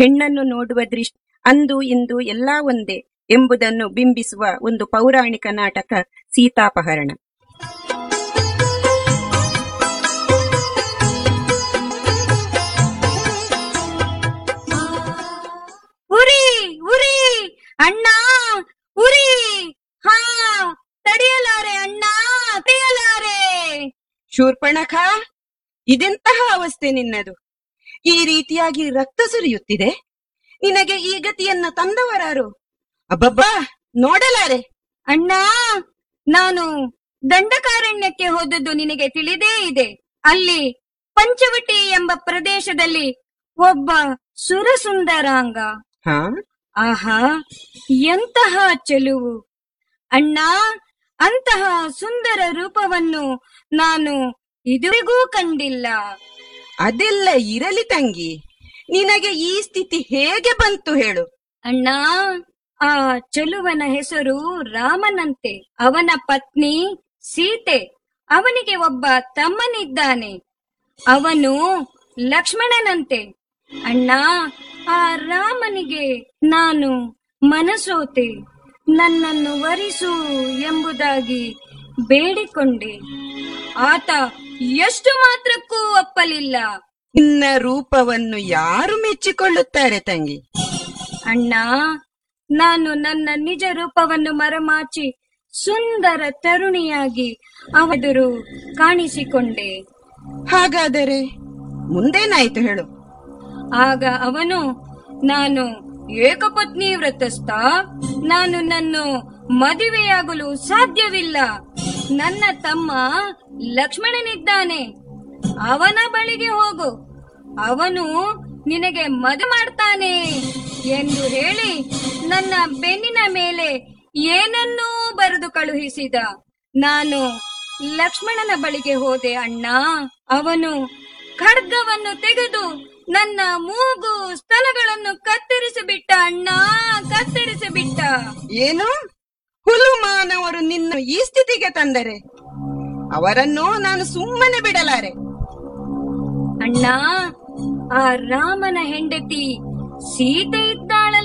ಹೆಣ್ಣನ್ನು ನೋಡುವ ದೃಷ್ಟಿ ಅಂದು ಇಂದು ಎಲ್ಲಾ ಒಂದೇ ಎಂಬುದನ್ನು ಬಿಂಬಿಸುವ ಒಂದು ಪೌರಾಣಿಕ ನಾಟಕ ಸೀತಾಪಹರಣ ಉರಿ ಉರಿ ಅಣ್ಣ ಉರಿ ಹಾ ತಡೆಯಲಾರೆ ಅಣ್ಣ ತಡೆಯಲಾರೆ ಶೂರ್ಪಣಖ ಇದೆಂತಹ ಅವಸ್ಥೆ ನಿನ್ನದು ಈ ರೀತಿಯಾಗಿ ರಕ್ತ ಸುರಿಯುತ್ತಿದೆ ನಿನಗೆ ಈ ಗತಿಯನ್ನ ತಂದವರಾರು ಅಬ್ಬಬ್ಬಾ ನೋಡಲಾರೆ ಅಣ್ಣ ನಾನು ದಂಡಕಾರಣ್ಯಕ್ಕೆ ಹೋದದ್ದು ನಿನಗೆ ತಿಳಿದೇ ಇದೆ ಅಲ್ಲಿ ಪಂಚವಟಿ ಎಂಬ ಪ್ರದೇಶದಲ್ಲಿ ಒಬ್ಬ ಸುರಸುಂದರಾಂಗ ಹಾ ಆಹಾ ಎಂತಹ ಚೆಲುವು ಅಣ್ಣ ಅಂತಹ ಸುಂದರ ರೂಪವನ್ನು ನಾನು ಇದುವರೆಗೂ ಕಂಡಿಲ್ಲ ಅದೆಲ್ಲ ಇರಲಿ ತಂಗಿ ನಿನಗೆ ಈ ಸ್ಥಿತಿ ಹೇಗೆ ಬಂತು ಹೇಳು ಅಣ್ಣ ಆ ಚೆಲುವನ ಹೆಸರು ರಾಮನಂತೆ ಅವನ ಪತ್ನಿ ಸೀತೆ ಅವನಿಗೆ ಒಬ್ಬ ತಮ್ಮನಿದ್ದಾನೆ ಅವನು ಲಕ್ಷ್ಮಣನಂತೆ ಅಣ್ಣ ಆ ರಾಮನಿಗೆ ನಾನು ಮನಸೋತೆ ನನ್ನನ್ನು ವರಿಸು ಎಂಬುದಾಗಿ ಬೇಡಿಕೊಂಡೆ ಆತ ಎಷ್ಟು ಮಾತ್ರಕ್ಕೂ ಒಪ್ಪಲಿಲ್ಲ ನಿನ್ನ ರೂಪವನ್ನು ಯಾರು ಮೆಚ್ಚಿಕೊಳ್ಳುತ್ತಾರೆ ತಂಗಿ ಅಣ್ಣ ನಾನು ನನ್ನ ನಿಜ ರೂಪವನ್ನು ಮರೆಮಾಚಿ ಸುಂದರ ತರುಣಿಯಾಗಿ ಅವದರು ಕಾಣಿಸಿಕೊಂಡೆ ಹಾಗಾದರೆ ಮುಂದೇನಾಯ್ತು ಹೇಳು ಆಗ ಅವನು ನಾನು ಏಕಪತ್ನಿ ವ್ರತಸ್ಥ ನಾನು ನನ್ನ ಮದುವೆಯಾಗಲು ಸಾಧ್ಯವಿಲ್ಲ ನನ್ನ ತಮ್ಮ ಲಕ್ಷ್ಮಣನಿದ್ದಾನೆ ಅವನ ಬಳಿಗೆ ಹೋಗು ಅವನು ನಿನಗೆ ಮದುವೆ ಮಾಡ್ತಾನೆ ಎಂದು ಹೇಳಿ ನನ್ನ ಬೆನ್ನಿನ ಮೇಲೆ ಏನನ್ನೂ ಬರೆದು ಕಳುಹಿಸಿದ ನಾನು ಲಕ್ಷ್ಮಣನ ಬಳಿಗೆ ಹೋದೆ ಅಣ್ಣ ಅವನು ಖಡ್ಗವನ್ನು ತೆಗೆದು ನನ್ನ ಮೂಗು ಸ್ತನಗಳನ್ನು ಕತ್ತರಿಸಿ ಬಿಟ್ಟ ಅಣ್ಣ ಕತ್ತರಿಸಿ ಬಿಟ್ಟ ಏನು ಹುಲು ಮಾನವರು ನಿನ್ನ ಈ ಸ್ಥಿತಿಗೆ ತಂದರೆ ಅವರನ್ನು ನಾನು ಸುಮ್ಮನೆ ಬಿಡಲಾರೆ ಅಣ್ಣ ಆ ರಾಮನ ಹೆಂಡತಿ ಸೀತೆ ಇದ್ದಾಳಲ್ಲ